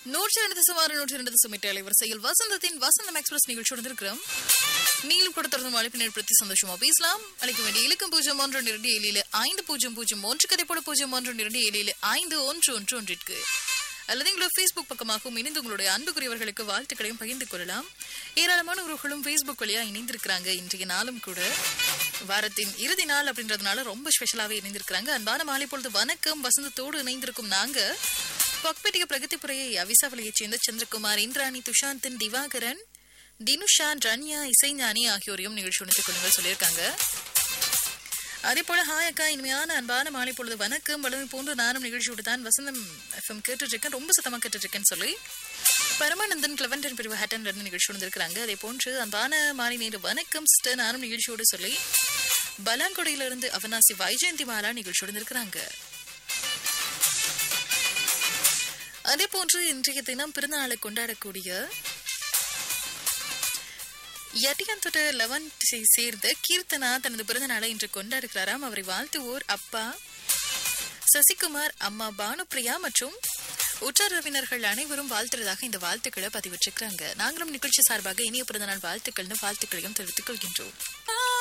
நூற்றி ரெண்டு சுமார் நூற்றி ரெண்டு சுமிட்டு அலைவரிசையில் வசந்தத்தின் வசந்தம் எக்ஸ்பிரஸ் நிகழ்ச்சி இருக்கிறோம் நீங்களும் கூட தொடர்ந்து அழைப்பு ஏற்படுத்தி சந்தோஷமா பேசலாம் அழைக்க வேண்டிய இலக்கம் பூஜ்ஜியம் ஒன்று இரண்டு ஏழில் ஐந்து பூஜ்ஜியம் பூஜ்ஜியம் ஒன்று கதை போல பூஜ்ஜியம் ஒன்று இரண்டு ஏழில் ஐந்து ஒன்று ஒன்று ஒன்றிற்கு அல்லது எங்களோட ஃபேஸ்புக் பக்கமாகவும் இணைந்து உங்களுடைய அன்புக்குரியவர்களுக்கு வாழ்த்துக்களையும் பகிர்ந்து கொள்ளலாம் ஏராளமான உறவுகளும் ஃபேஸ்புக் வழியா இணைந்திருக்கிறாங்க இன்றைய நாளும் கூட வாரத்தின் இறுதி நாள் அப்படின்றதுனால ரொம்ப ஸ்பெஷலாவே இணைந்திருக்கிறாங்க அன்பான மாலை பொழுது வணக்கம் வசந்தத்தோடு இணைந்திருக்கும் நாங்க கொக்பெட்டிய பிரகதிபுரையை அவிசாவளியைச் சேர்ந்த சந்திரகுமார் இந்திராணி துஷாந்தன் திவாகரன் தினுஷா ரன்யா இசைஞானி ஆகியோரையும் நிகழ்ச்சி உணர்த்துக் கொள்ளுங்கள் சொல்லியிருக்காங்க அதே போல ஹாய் அக்கா இனிமையான அன்பான மாலை பொழுது வணக்கம் வளமை போன்று நானும் நிகழ்ச்சியோடு தான் வசந்தம் எஃப்எம் கேட்டுட்டு இருக்கேன் ரொம்ப சத்தமா கேட்டுட்டு இருக்கேன்னு சொல்லி பரமானந்தன் கிளவன்டன் பிரிவு ஹட்டன் ரெண்டு நிகழ்ச்சி வந்திருக்கிறாங்க அதே போன்று அன்பான மாலை நேரு வணக்கம் சிஸ்டர் நானும் நிகழ்ச்சியோடு சொல்லி பலாங்குடியிலிருந்து அவனாசி வைஜெயந்தி மாலா நிகழ்ச்சியோடு இருக்கிறாங்க அதே போன்று இன்றைய தினம் பிறந்தநாளை கொண்டாடக்கூடிய எட்டியந்தொட்டு லெவன் சேர்ந்த கீர்த்தனா தனது பிறந்த நாளை இன்று கொண்டாடுகிறாராம் அவரை வாழ்த்துவோர் அப்பா சசிகுமார் அம்மா பானுப்பிரியா மற்றும் உற்றார் உறவினர்கள் அனைவரும் வாழ்த்துறதாக இந்த வாழ்த்துக்களை பதிவிட்டிருக்கிறாங்க நாங்களும் நிகழ்ச்சி சார்பாக இனிய பிறந்தநாள் வாழ்த்துக்கள்னு வாழ்த்துக்களையும் தெரிவித்துக் கொள்கின்றோம்